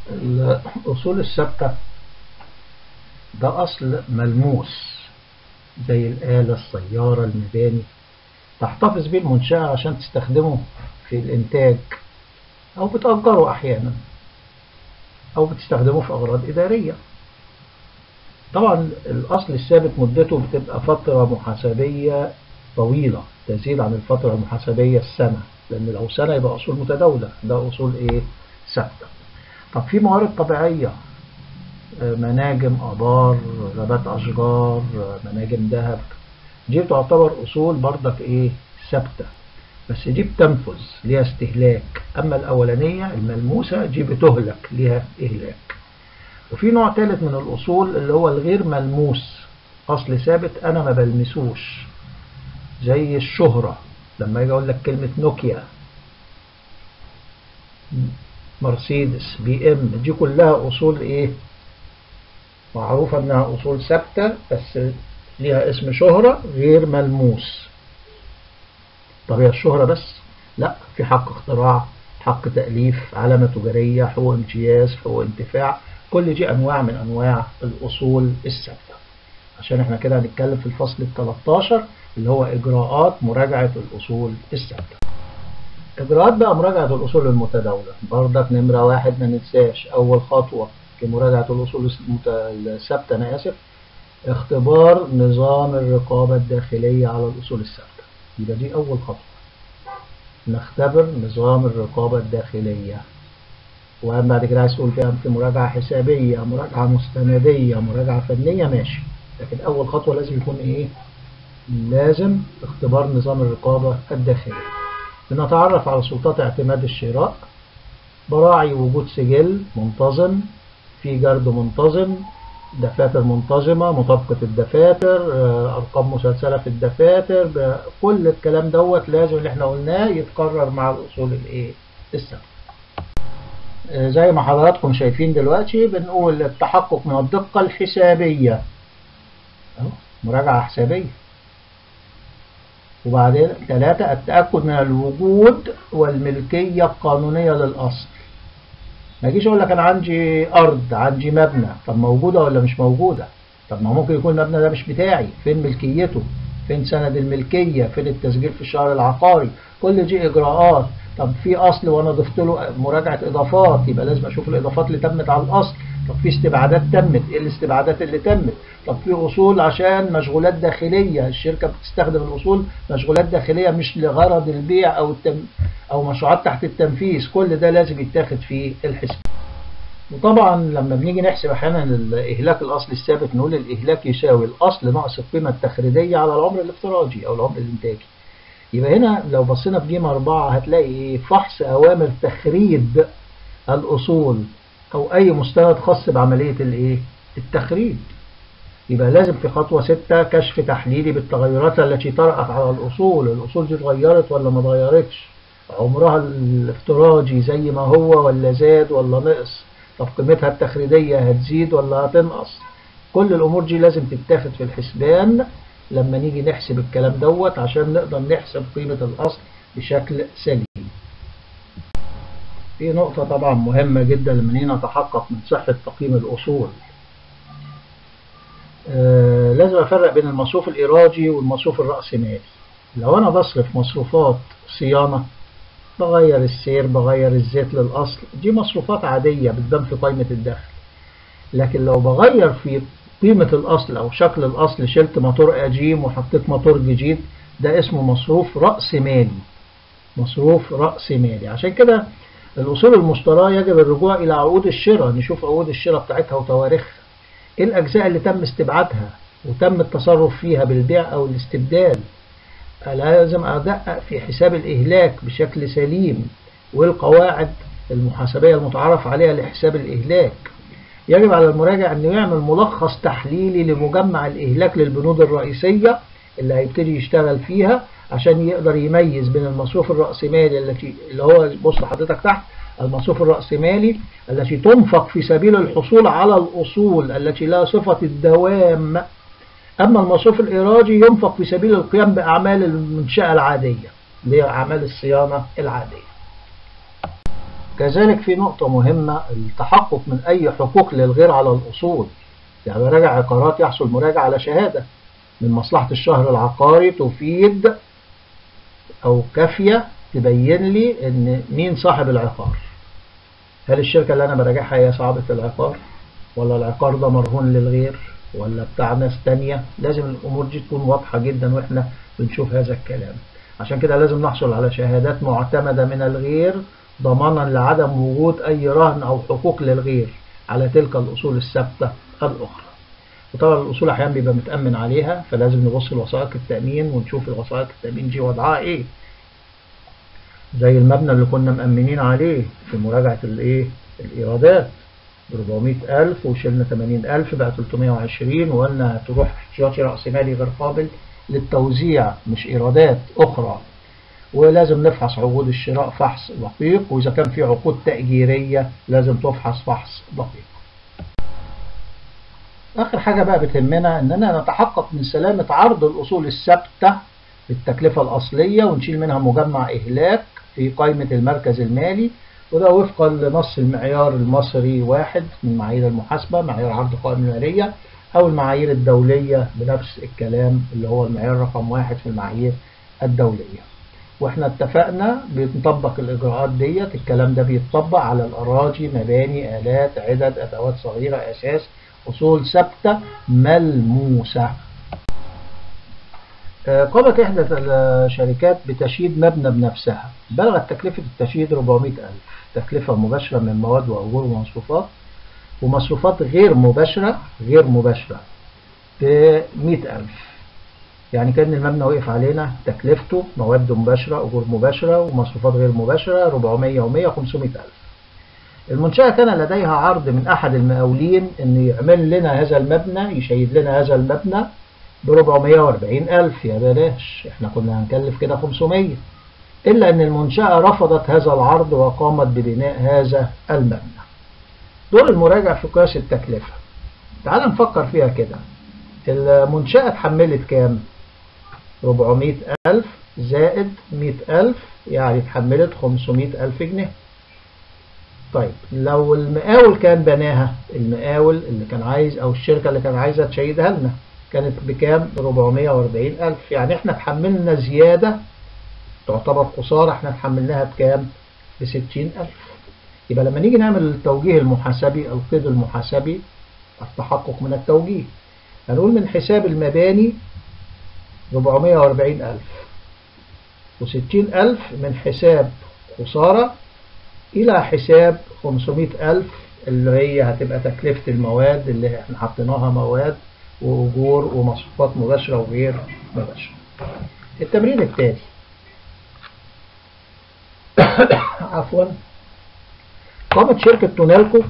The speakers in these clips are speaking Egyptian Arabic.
الأصول الثابتة ده أصل ملموس زي الآلة السيارة المباني تحتفظ بيه المنشأة عشان تستخدمه في الإنتاج أو بتأجره أحيانا أو بتستخدمه في أغراض إدارية طبعا الأصل الثابت مدته بتبقى فترة محاسبية طويلة تزيد عن الفترة المحاسبية السنة لأن لو سنة يبقى أصول متداولة ده أصول إيه ثابتة طب في موارد طبيعية مناجم آبار غابات أشجار مناجم ذهب دي تعتبر أصول برضك إيه ثابتة بس دي بتنفذ ليها استهلاك أما الأولانية الملموسة دي بتهلك ليها إهلاك وفي نوع ثالث من الأصول اللي هو الغير ملموس أصل ثابت أنا ما بلمسوش زي الشهرة لما يجي أقول لك كلمة نوكيا مرسيدس بي ام دي كلها أصول إيه معروفة إنها أصول ثابتة بس ليها اسم شهرة غير ملموس طب هي الشهرة بس لا في حق اختراع حق تأليف علامة تجارية حقوق امتياز حقوق انتفاع كل دي أنواع من أنواع الأصول الثابتة عشان احنا كده هنتكلم في الفصل ال 13 اللي هو إجراءات مراجعة الأصول الثابتة إجراءات بقى مراجعة الأصول المتداولة برضك نمرة واحد ما ننساش أول خطوة في مراجعة الأصول الثابتة أنا آسف اختبار نظام الرقابة الداخلية على الأصول الثابتة يبقى دي أول خطوة نختبر نظام الرقابة الداخلية وبعد كده عايز تقول فيها في مراجعة حسابية مراجعة مستندية مراجعة فنية ماشي لكن أول خطوة لازم يكون إيه لازم اختبار نظام الرقابة الداخلية بنتعرف على سلطات اعتماد الشراء براعي وجود سجل منتظم في جرد منتظم دفاتر منتظمة مطابقة الدفاتر أرقام مسلسلة في الدفاتر كل الكلام دوت لازم اللي احنا قلناه يتكرر مع الأصول الايه الثابتة زي ما حضراتكم شايفين دلوقتي بنقول التحقق من الدقة الحسابية اهو مراجعة حسابية وبعدين ثلاثة التأكد من الوجود والملكية القانونية للأصل ما اجيش اقول لك انا عندي ارض عندي مبنى طب موجوده ولا مش موجوده طب ما ممكن يكون المبنى ده مش بتاعي فين ملكيته فين سند الملكيه فين التسجيل في الشهر العقاري كل دي اجراءات طب في اصل وانا ضفت له مراجعه اضافات يبقى لازم اشوف الاضافات اللي تمت على الاصل طب في استبعادات تمت ايه الاستبعادات اللي تمت طب في اصول عشان مشغولات داخليه الشركه بتستخدم الاصول مشغولات داخليه مش لغرض البيع او التم او مشروعات تحت التنفيذ كل ده لازم يتاخد في الحساب وطبعا لما بنيجي نحسب احيانا الاهلاك الاصلي الثابت نقول الاهلاك يساوي الاصل ناقص القيمه التخريجيه على العمر الافتراضي او العمر الانتاجي يبقى هنا لو بصينا في جيم 4 هتلاقي ايه فحص اوامر تخريج الاصول او اي مستند خاص بعمليه الايه التخريج يبقى لازم في خطوة 6 كشف تحليلي بالتغيرات التي طرأت على الأصول الأصول دي اتغيرت ولا ما اتغيرتش عمرها الافتراضي زي ما هو ولا زاد ولا نقص طب قيمتها التخريجية هتزيد ولا هتنقص كل الأمور دي لازم تتاخد في الحسبان لما نيجي نحسب الكلام دوت عشان نقدر نحسب قيمة الأصل بشكل سليم في نقطة طبعا مهمة جدا لما نيجي نتحقق من صحة تقييم الأصول آه لازم أفرق بين المصروف الإيرادي والمصروف الرأسمالي لو أنا بصرف مصروفات صيانة بغير السير بغير الزيت للأصل دي مصروفات عادية بتبان في قائمة الدخل لكن لو بغير في قيمة الأصل أو شكل الأصل شلت موتور قديم وحطيت موتور جديد ده اسمه مصروف رأس مالي مصروف رأس مالي عشان كده الأصول المشتراه يجب الرجوع إلى عقود الشراء نشوف عقود الشراء بتاعتها وتواريخها إيه الأجزاء اللي تم استبعادها وتم التصرف فيها بالبيع أو الاستبدال لازم أدقق في حساب الإهلاك بشكل سليم والقواعد المحاسبية المتعارف عليها لحساب الإهلاك يجب على المراجع أنه يعمل ملخص تحليلي لمجمع الإهلاك للبنود الرئيسية اللي هيبتدي يشتغل فيها عشان يقدر يميز بين المصروف الرأسمالي التي اللي هو بص حضرتك تحت المصروف الرأسمالي التي تنفق في سبيل الحصول على الأصول التي لا صفة الدوام أما المصروف الإيرادي ينفق في سبيل القيام بأعمال المنشأة العادية اللي هي أعمال الصيانة العادية كذلك في نقطة مهمة التحقق من أي حقوق للغير على الأصول يعني براجع عقارات يحصل مراجعة على شهادة من مصلحة الشهر العقاري تفيد أو كافية تبين لي إن مين صاحب العقار هل الشركة اللي أنا براجعها هي صاحبة العقار ولا العقار ده مرهون للغير ولا بتاع ناس تانية لازم الأمور دي تكون واضحة جدا وإحنا بنشوف هذا الكلام عشان كده لازم نحصل على شهادات معتمدة من الغير ضمانا لعدم وجود أي رهن أو حقوق للغير على تلك الأصول الثابتة الأخرى وطبعا الأصول أحيانا بيبقى متأمن عليها فلازم نبص لوثائق التأمين ونشوف الوثائق التأمين دي وضعها إيه زي المبنى اللي كنا مأمنين عليه في مراجعة الإيه الإيرادات 400000 وشلنا 80000 بقى 320 وقلنا هتروح احتياطي رأس مالي غير قابل للتوزيع مش إيرادات أخرى ولازم نفحص عقود الشراء فحص دقيق وإذا كان في عقود تأجيرية لازم تفحص فحص دقيق آخر حاجة بقى بتهمنا إننا نتحقق من سلامة عرض الأصول الثابتة بالتكلفة الأصلية ونشيل منها مجمع إهلاك في قائمة المركز المالي وده وفقا لنص المعيار المصري واحد من معايير المحاسبة معايير عرض قائمة المالية أو المعايير الدولية بنفس الكلام اللي هو المعيار رقم واحد في المعايير الدولية واحنا اتفقنا بنطبق الإجراءات ديت الكلام ده بيتطبق على الأراضي مباني آلات عدد أدوات صغيرة أساس أصول ثابتة ملموسة قامت إحدى الشركات بتشييد مبنى بنفسها بلغت تكلفة التشييد 400000 تكلفة مباشرة من مواد وأجور ومصروفات ومصروفات غير مباشرة غير مباشرة ب 100000 يعني كان المبنى وقف علينا تكلفته مواد مباشرة أجور مباشرة ومصروفات غير مباشرة 400 و100 500000 المنشأة كان لديها عرض من أحد المقاولين أن يعمل لنا هذا المبنى يشيد لنا هذا المبنى ب 440 ألف يا بلاش احنا كنا هنكلف كده 500 إلا أن المنشأة رفضت هذا العرض وقامت ببناء هذا المبنى دور المراجع في قياس التكلفة تعال نفكر فيها كده المنشأة اتحملت كام 400 ألف زائد 100 ألف يعني اتحملت 500 ألف جنيه طيب لو المقاول كان بناها المقاول اللي كان عايز أو الشركة اللي كان عايزة تشيدها لنا كانت بكام 440 ألف يعني احنا تحملنا زيادة تعتبر خسارة احنا تحملناها بكام ب 60 ألف يبقى لما نيجي نعمل التوجيه المحاسبي القيد المحاسبي التحقق من التوجيه هنقول من حساب المباني 440 ألف و60 ألف من حساب خسارة إلى حساب 500 ألف اللي هي هتبقى تكلفة المواد اللي احنا حطيناها مواد وأجور ومصروفات مباشرة وغير مباشرة التمرين التالي عفوا قامت شركة تونالكو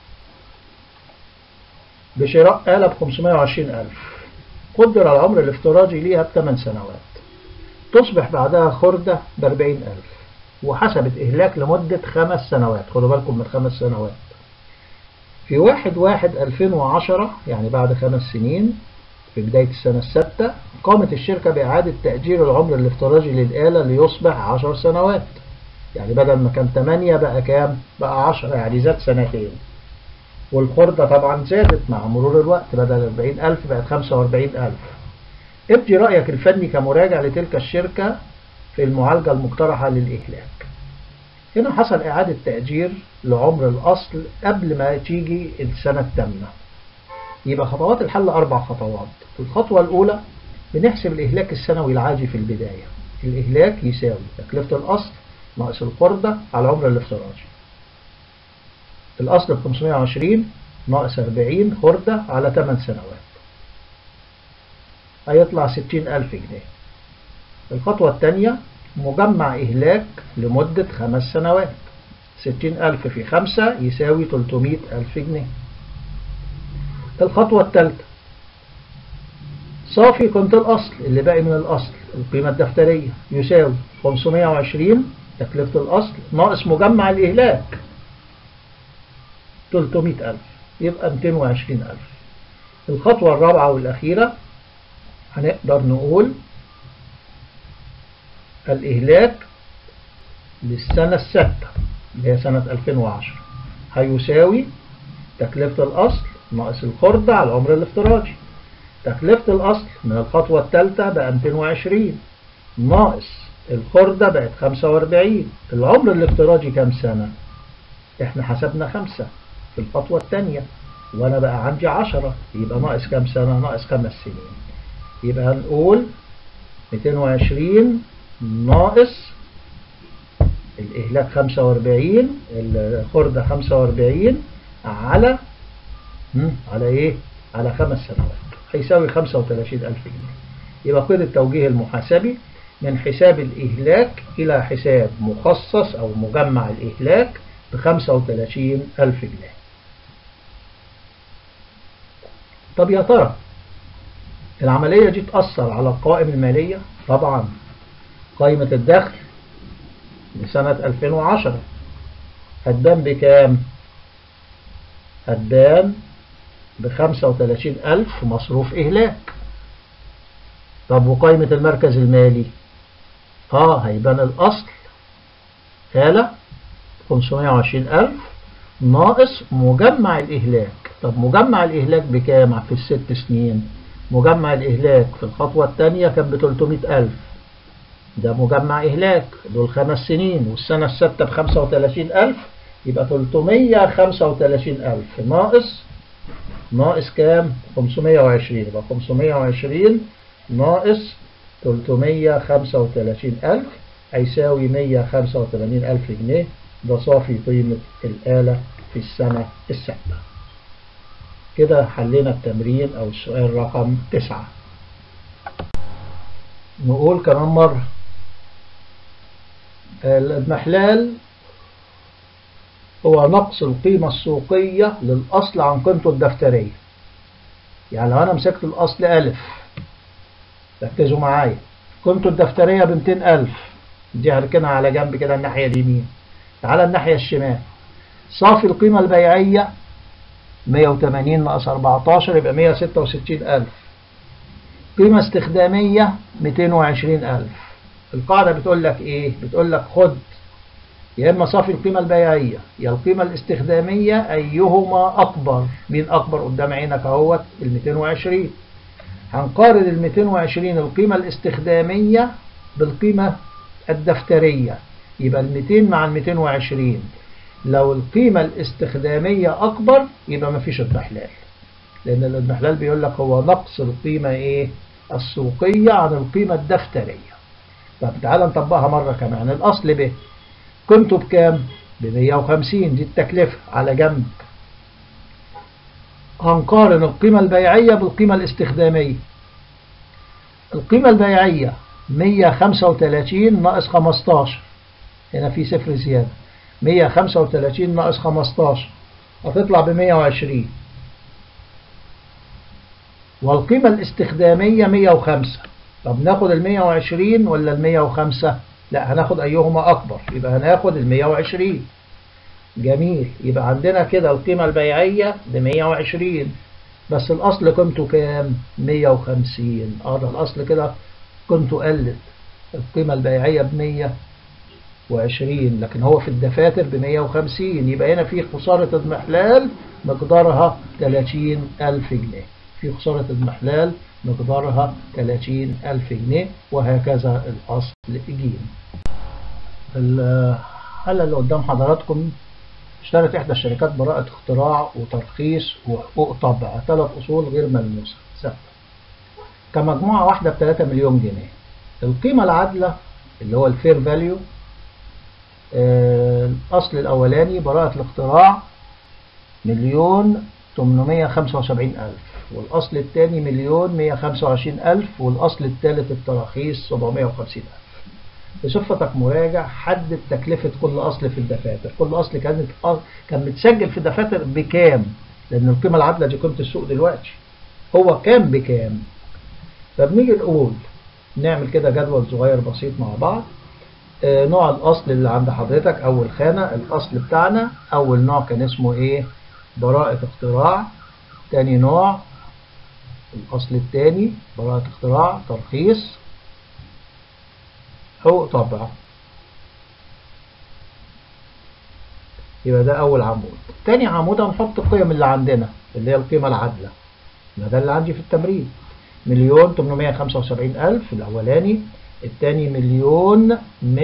بشراء آلة ب 520 ألف قدر العمر الافتراضي ليها ب 8 سنوات تصبح بعدها خردة ب 40 ألف وحسبت إهلاك لمدة خمس سنوات خدوا بالكم من خمس سنوات في واحد واحد 2010 يعني بعد خمس سنين في بداية السنة السادسة قامت الشركة بإعادة تأجير العمر الافتراضي للآلة ليصبح 10 سنوات يعني بدل ما كان 8 بقى كام بقى 10 يعني زاد سنتين والخردة طبعا زادت مع مرور الوقت بدل 40000 بقت 45000 ابدي رأيك الفني كمراجع لتلك الشركة في المعالجة المقترحة للإهلاك هنا حصل إعادة تأجير لعمر الأصل قبل ما تيجي السنة الثامنة يبقى خطوات الحل أربع خطوات الخطوة الأولى بنحسب الإهلاك السنوي العادي في البداية الإهلاك يساوي تكلفة الأصل ناقص الخردة على العمر الافتراضي الأصل ب 520 ناقص 40 خردة على 8 سنوات هيطلع 60000 جنيه الخطوة الثانية مجمع إهلاك لمدة خمس سنوات 60000 في 5 يساوي 300000 جنيه الخطوة الثالثة صافي قيمة الأصل اللي باقي من الأصل القيمة الدفترية يساوي 520 تكلفة الأصل ناقص مجمع الإهلاك 300000 يبقى 220000 الخطوة الرابعة والأخيرة هنقدر نقول الإهلاك للسنة السادسة اللي هي سنة 2010 هيساوي تكلفة الأصل ناقص الخردة على العمر الافتراضي تكلفة الأصل من الخطوة الثالثة بقى 220 ناقص الخردة بقت 45 العمر الافتراضي كام سنة؟ احنا حسبنا خمسة في الخطوة الثانية وانا بقى عندي 10 يبقى ناقص كام سنة؟ ناقص خمس سنين يبقى هنقول 220 ناقص الإهلاك 45 الخردة 45 على على إيه؟ على خمس سنوات هيساوي 35000 جنيه يبقى قيد التوجيه المحاسبي من حساب الإهلاك إلى حساب مخصص أو مجمع الإهلاك ب 35000 جنيه طب يا ترى العملية دي تأثر على القوائم المالية طبعا قائمة الدخل لسنة 2010 هتبان بكام هتبان ب 35000 مصروف إهلاك طب وقائمة المركز المالي اه هيبان الأصل آلة 520000 ناقص مجمع الإهلاك طب مجمع الإهلاك بكام في الست سنين مجمع الإهلاك في الخطوة الثانية كان ب 300000 ده مجمع إهلاك دول خمس سنين والسنة الستة ب 35000 يبقى 335000 ناقص ناقص كام 520 يبقى 520 ناقص 335000 هيساوي 185000 جنيه ده صافي قيمة الآلة في السنة السادسة كده حلينا التمرين أو السؤال رقم تسعة نقول كمان مرة المحلال هو نقص القيمة السوقية للأصل عن قيمته الدفترية يعني لو أنا مسكت الأصل ألف ركزوا معايا قيمته الدفترية ب 200000 دي هركنها على جنب كده الناحية اليمين تعالى الناحية الشمال صافي القيمة البيعية 180 ناقص 14 يبقى 166000 قيمة استخدامية 220000 القاعدة بتقول لك ايه بتقول لك خد يا اما صافي القيمة البيعية يا القيمة الاستخدامية ايهما اكبر مين اكبر قدام عينك اهوت ال 220 هنقارن ال 220 القيمة الاستخدامية بالقيمة الدفترية يبقى ال 200 مع ال 220 لو القيمة الاستخدامية أكبر يبقى مفيش اضمحلال لأن الاضمحلال بيقول لك هو نقص القيمة إيه السوقية عن القيمة الدفترية طب تعالى نطبقها مرة كمان الأصل به قيمته بكام؟ ب 150 دي التكلفة على جنب هنقارن القيمة البيعية بالقيمة الاستخدامية القيمة البيعية 135 ناقص 15 هنا في صفر زيادة 135 ناقص 15 هتطلع ب 120 والقيمة الاستخدامية 105 طب ناخد ال 120 ولا ال 105 لا هناخد أيهما أكبر يبقى هناخد ال 120 جميل يبقى عندنا كده القيمة البيعية ب 120 بس الأصل قيمته كام 150 اه ده الأصل كده قيمته قلت القيمة البيعية ب 120 لكن هو في الدفاتر ب 150 يبقى هنا في خسارة اضمحلال مقدارها 30000 جنيه في خسارة اضمحلال مقدارها 30000 جنيه وهكذا الأصل جيم الحالة اللي قدام حضراتكم اشترت إحدى الشركات براءة اختراع وترخيص وحقوق طبع ثلاث أصول غير ملموسة ثابتة كمجموعة واحدة ب 3 مليون جنيه القيمة العادلة اللي هو الفير فاليو الأصل الأولاني براءة الاختراع مليون 875 ألف والأصل الثاني مليون 125 ألف والأصل الثالث التراخيص 750 ألف بصفتك مراجع حدد تكلفة كل أصل في الدفاتر كل أصل كانت كان متسجل في الدفاتر بكام لأن القيمة العادلة دي قيمة السوق دلوقتي هو كام بكام فبنيجي نقول نعمل كده جدول صغير بسيط مع بعض آه نوع الأصل اللي عند حضرتك أول خانة الأصل بتاعنا أول نوع كان اسمه إيه براءة اختراع تاني نوع الأصل التاني براءة اختراع ترخيص حقوق طبع يبقى ده أول عمود تاني عمود هنحط القيم اللي عندنا اللي هي القيمة العادلة يبقى ده اللي عندي في التمرين مليون 875 ألف الأولاني التاني مليون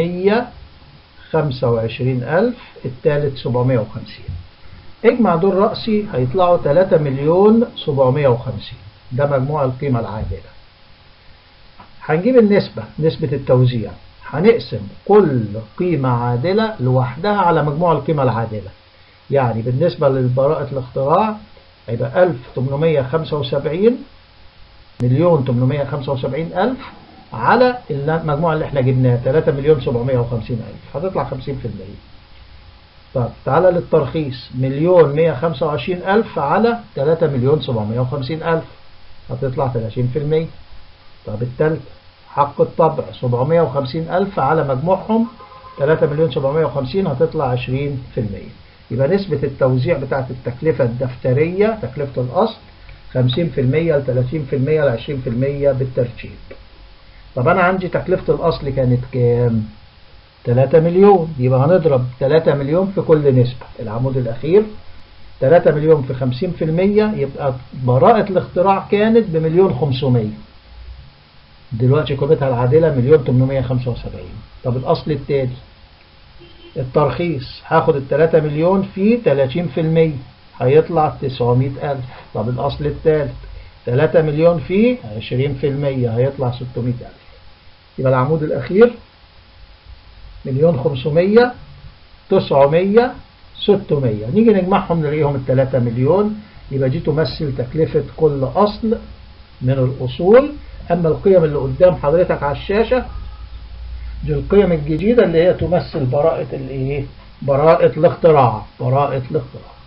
125 ألف التالت 750 اجمع دول رأسي هيطلعوا 3 مليون 750 ده مجموع القيمة العادلة هنجيب النسبة نسبة التوزيع هنقسم كل قيمة عادلة لوحدها على مجموع القيمة العادلة يعني بالنسبة للبراءة الاختراع هيبقى 1875 مليون 875 ألف على المجموع اللي احنا جبناه 3 مليون 750 ألف هتطلع 50% طب تعالى للترخيص مليون 125 ألف على 3 مليون 750 ألف هتطلع 30% طب التالت حق الطبع 750 ألف على مجموعهم 3 مليون 750 هتطلع 20% يبقى نسبة التوزيع بتاعت التكلفة الدفترية تكلفة الأصل 50% ل 30% ل 20% بالترتيب طب أنا عندي تكلفة الأصل كانت كام؟ 3 مليون يبقى هنضرب 3 مليون في كل نسبة العمود الأخير 3 مليون في 50% يبقى براءة الاختراع كانت بمليون 500 دلوقتي قيمتها العادلة مليون 875 طب الأصل التالي الترخيص هاخد ال 3 مليون في 30% هيطلع 900 ألف طب الأصل الثالث 3 مليون في 20% هيطلع 600 ألف يبقى العمود الأخير مليون 500 900 600 نيجي نجمعهم نلاقيهم ال 3 مليون يبقى دي تمثل تكلفة كل أصل من الأصول أما القيم اللي قدام حضرتك على الشاشة دي القيم الجديدة اللي هي تمثل براءة الايه براءة الاختراع براءة الاختراع